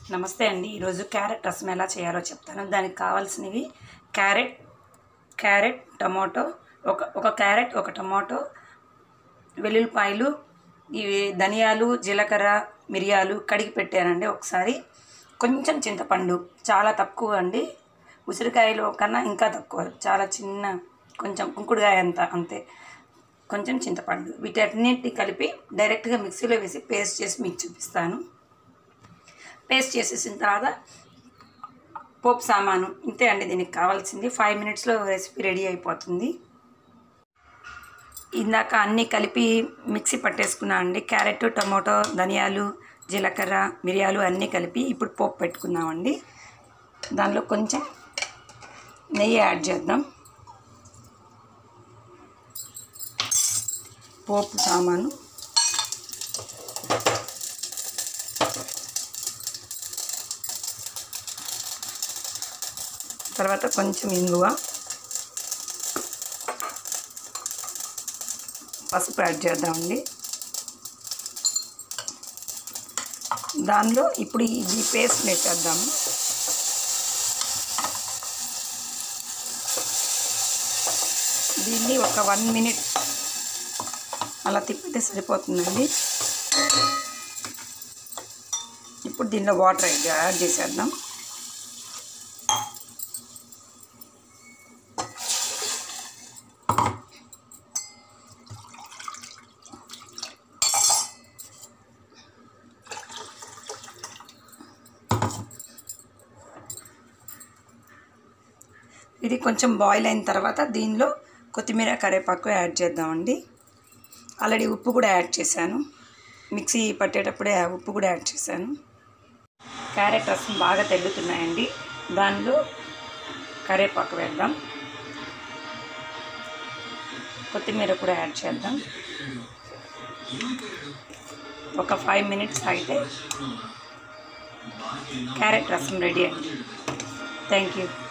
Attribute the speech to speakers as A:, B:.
A: నమస్తే అండి ఈరోజు క్యారెట్ రసం ఎలా చేయాలో చెప్తాను దానికి కావాల్సినవి క్యారెట్ క్యారెట్ టమాటో ఒక ఒక క్యారెట్ ఒక టమాటో వెల్లుల్లిపాయలు ఇవి ధనియాలు జీలకర్ర మిరియాలు కడిగి పెట్టానండి ఒకసారి కొంచెం చింతపండు చాలా తక్కువ అండి ఉసిరికాయలో కన్నా ఇంకా తక్కువ చాలా చిన్న కొంచెం కుంకుడుకాయ అంత అంతే కొంచెం చింతపండు వీటన్నిటిని కలిపి డైరెక్ట్గా మిక్సీలో వేసి పేస్ట్ చేసి మీకు చూపిస్తాను పేస్ట్ చేసేసిన తర్వాత పోపు సామాను ఇంతే అండి దీనికి కావాల్సింది ఫైవ్ మినిట్స్లో రెసిపీ రెడీ అయిపోతుంది ఇందాక అన్నీ కలిపి మిక్సీ పట్టేసుకున్నా అండి క్యారెట్ టమాటో ధనియాలు జీలకర్ర మిరియాలు అన్నీ కలిపి ఇప్పుడు పోపు పెట్టుకుందామండి దానిలో కొంచెం నెయ్యి యాడ్ చేద్దాం పోపు సామాను తర్వాత కొంచెం ఇంగువ పసుపు యాడ్ చేద్దామండి దానిలో ఇప్పుడు ఈ పేస్ట్ వేసేద్దాము దీన్ని ఒక వన్ మినిట్ అలా తిప్పితే సరిపోతుందండి ఇప్పుడు దీనిలో వాటర్ యాడ్ చేసేద్దాం ఇది కొంచెం బాయిల్ అయిన తర్వాత దీనిలో కొత్తిమీర కరివేపాకు యాడ్ చేద్దామండి ఆల్రెడీ ఉప్పు కూడా యాడ్ చేశాను మిక్సీ పట్టేటప్పుడే ఆ ఉప్పు కూడా యాడ్ చేశాను క్యారెట్ రసం బాగా తెల్లుతున్నాయండి దానిలో కరివేపాకు వేద్దాం కొత్తిమీర కూడా యాడ్ చేద్దాం ఒక ఫైవ్ మినిట్స్ అయితే క్యారెట్ రసం రెడీ అండి థ్యాంక్ యూ